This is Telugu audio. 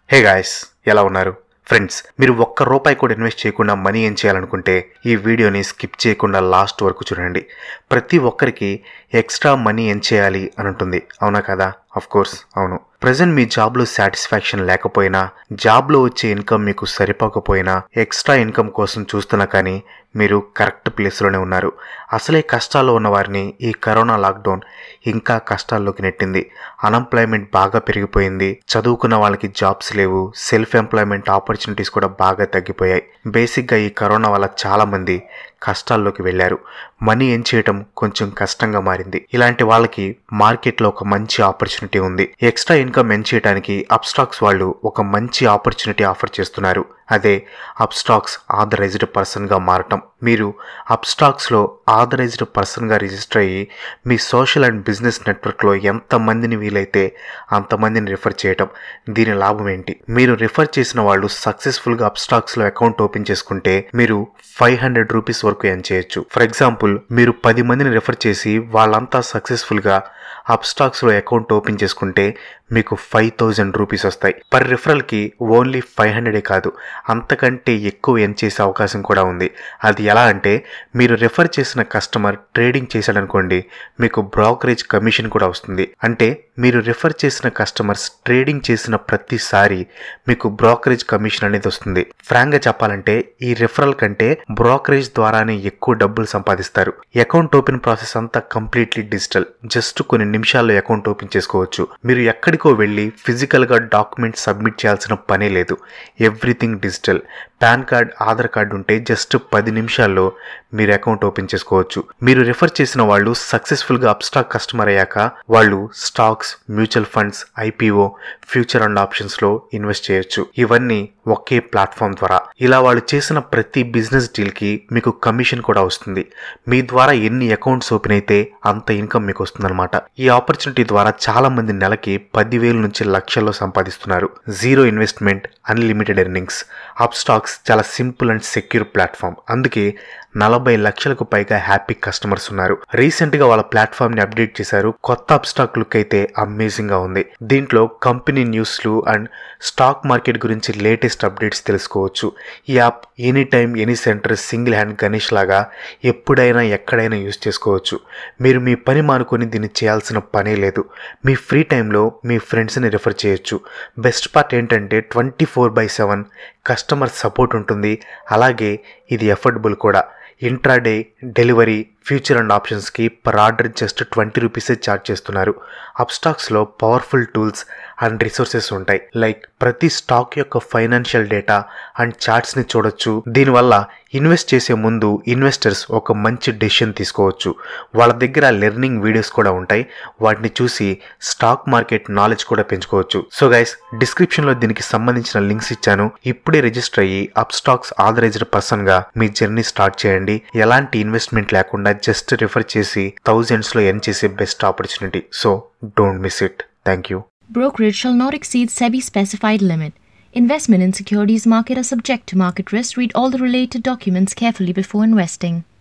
హే గాయస్ ఎలా ఉన్నారు ఫ్రెండ్స్ మీరు ఒక్క రూపాయి కూడా ఇన్వెస్ట్ చేయకుండా మనీ ఏం చేయాలనుకుంటే ఈ వీడియోని స్కిప్ చేయకుండా లాస్ట్ వరకు చూడండి ప్రతి ఒక్కరికి ఎక్స్ట్రా మనీ ఏం చేయాలి అని ఉంటుంది అవునా కదా అఫ్ కోర్స్ అవును ప్రజెంట్ మీ జాబ్లో సాటిస్ఫాక్షన్ లేకపోయినా జాబ్లో వచ్చే ఇన్కమ్ మీకు సరిపోకపోయినా ఎక్స్ట్రా ఇన్కమ్ కోసం చూస్తున్నా కానీ మీరు కరెక్ట్ ప్లేస్లోనే ఉన్నారు అసలే కష్టాల్లో ఉన్న వారిని ఈ కరోనా లాక్డౌన్ ఇంకా కష్టాల్లోకి నెట్టింది అన్ఎంప్లాయ్మెంట్ బాగా పెరిగిపోయింది చదువుకున్న వాళ్ళకి జాబ్స్ లేవు సెల్ఫ్ ఎంప్లాయ్మెంట్ ఆపర్చునిటీస్ కూడా బాగా తగ్గిపోయాయి బేసిక్గా ఈ కరోనా వల్ల చాలామంది కష్టాల్లోకి వెళ్ళారు మనీ ఏం చేయటం కొంచెం కష్టంగా మారింది ఇలాంటి వాళ్ళకి మార్కెట్లో ఒక మంచి ఆపర్చునిటీ ఉంది ఎక్స్ట్రా ఇన్కమ్ ఎన్ చేయడానికి అప్స్టాక్స్ వాళ్ళు ఒక మంచి ఆపర్చునిటీ ఆఫర్ చేస్తున్నారు అదే అప్స్టాక్స్ ఆథరైజ్డ్ పర్సన్గా మారటం మీరు అప్స్టాక్స్లో ఆథరైజ్డ్ పర్సన్గా రిజిస్టర్ అయ్యి మీ సోషల్ అండ్ బిజినెస్ నెట్వర్క్లో ఎంతమందిని వీలైతే అంతమందిని రిఫర్ చేయటం దీని లాభం ఏంటి మీరు రిఫర్ చేసిన వాళ్ళు సక్సెస్ఫుల్గా అప్స్టాక్స్లో అకౌంట్ ఓపెన్ చేసుకుంటే మీరు ఫైవ్ హండ్రెడ్ రూపీస్ వరకు ఎన్ చేయొచ్చు ఫర్ ఎగ్జాంపుల్ మీరు పది మందిని రిఫర్ చేసి వాళ్ళంతా సక్సెస్ఫుల్గా అప్స్టాక్స్లో అకౌంట్ ఓపెన్ చేసుకుంటే మీకు ఫైవ్ థౌజండ్ రూపీస్ వస్తాయి పర్ రిఫరల్కి ఓన్లీ ఫైవ్ హండ్రెడే కాదు అంతకంటే ఎక్కువ ఎన్ చేసే అవకాశం కూడా ఉంది అది ఎలా అంటే మీరు రిఫర్ చేసిన కస్టమర్ ట్రేడింగ్ చేశాడనుకోండి మీకు బ్రోకరేజ్ కమిషన్ కూడా వస్తుంది అంటే మీరు రిఫర్ చేసిన కస్టమర్స్ ట్రేడింగ్ చేసిన ప్రతిసారి మీకు బ్రోకరేజ్ కమిషన్ అనేది వస్తుంది ఫ్రాంక్గా చెప్పాలంటే ఈ రిఫరల్ కంటే బ్రోకరేజ్ ద్వారానే ఎక్కువ డబ్బులు సంపాదిస్తారు అకౌంట్ ఓపెన్ ప్రాసెస్ అంతా కంప్లీట్లీ డిజిటల్ జస్ట్ కొన్ని నిమిషాల్లో అకౌంట్ ఓపెన్ చేసుకోవచ్చు మీరు ఎక్కడికో వెళ్ళి ఫిజికల్గా డాక్యుమెంట్ సబ్మిట్ చేయాల్సిన పనే లేదు everything digital PAN card Aadhaar card ఉంటే జస్ట్ పది నిమిషాల్లో మీరు అకౌంట్ ఓపెన్ చేసుకోవచ్చు మీరు రిఫర్ చేసిన వాళ్ళు సక్సెస్ఫుల్గా అప్స్టాక్ కస్టమర్ అయ్యాక వాళ్ళు stocks mutual funds IPO future and ఆప్షన్స్లో ఇన్వెస్ట్ చేయొచ్చు ఇవన్నీ ఒకే ప్లాట్ఫామ్ ద్వారా ఇలా వాళ్ళు చేసిన ప్రతి బిజినెస్ డీల్కి మీకు కమిషన్ కూడా వస్తుంది మీ ద్వారా ఎన్ని అకౌంట్స్ ఓపెన్ అయితే అంత ఇన్కమ్ మీకు వస్తుందన్నమాట ఈ ఆపర్చునిటీ ద్వారా చాలా మంది నెలకి పదివేల నుంచి లక్షల్లో సంపాదిస్తున్నారు zero investment unlimited earnings Upstox చాలా సింపుల్ అండ్ సెక్యూర్ ప్లాట్ఫామ్ అందుకే నలభై లక్షలకు పైగా హ్యాపీ కస్టమర్స్ ఉన్నారు రీసెంట్ గా వాళ్ళ ప్లాట్ఫామ్ ని అప్డేట్ చేశారు కొత్త అప్ స్టాక్ లుక్ అయితే అమేజింగ్ గా ఉంది దీంట్లో కంపెనీ న్యూస్లు అండ్ స్టాక్ మార్కెట్ గురించి లేటెస్ట్ అప్డేట్స్ తెలుసుకోవచ్చు ఈ app any time any centre single hand Ganesh లాగా ఎప్పుడైనా ఎక్కడైనా యూస్ చేసుకోవచ్చు మీరు మీ పని మానుకొని దీన్ని చేయాల్సిన పనే లేదు మీ ఫ్రీ టైంలో మీ ఫ్రెండ్స్ని రిఫర్ చేయొచ్చు బెస్ట్ పార్ట్ ఏంటంటే twenty four by seven customer support ఉంటుంది అలాగే ఇది ఎఫర్డబుల్ కూడా ఇంట్రాడే డెలివరీ ఫ్యూచర్ అండ్ ఆప్షన్స్కి పర్ ఆర్డర్ జస్ట్ ట్వంటీ రూపీసే ఛార్జ్ చేస్తున్నారు అప్స్టాక్స్లో పవర్ఫుల్ టూల్స్ అండ్ రిసోర్సెస్ ఉంటాయి లైక్ ప్రతి స్టాక్ యొక్క ఫైనాన్షియల్ డేటా అండ్ చార్ట్స్ని చూడొచ్చు దీనివల్ల ఇన్వెస్ట్ చేసే ముందు ఇన్వెస్టర్స్ ఒక మంచి డెసిషన్ తీసుకోవచ్చు వాళ్ళ దగ్గర లెర్నింగ్ వీడియోస్ కూడా ఉంటాయి వాటిని చూసి స్టాక్ మార్కెట్ నాలెడ్జ్ కూడా పెంచుకోవచ్చు సో గైస్ డిస్క్రిప్షన్లో దీనికి సంబంధించిన లింక్స్ ఇచ్చాను ఇప్పుడే రిజిస్టర్ అయ్యి అప్ స్టాక్స్ ఆథరైజ్డ్ పర్సన్గా మీ జర్నీ స్టార్ట్ చేయండి ఎలాంటి ఇన్వెస్ట్మెంట్ లేకుండా జస్ట్ రిఫర్ చేసి థౌజండ్స్లో ఎర్న్ చేసే best opportunity so don't miss it thank you Brokerage shall not exceed SEBI specified limit. Investment in securities market are subject to market risk. Read all the related documents carefully before investing.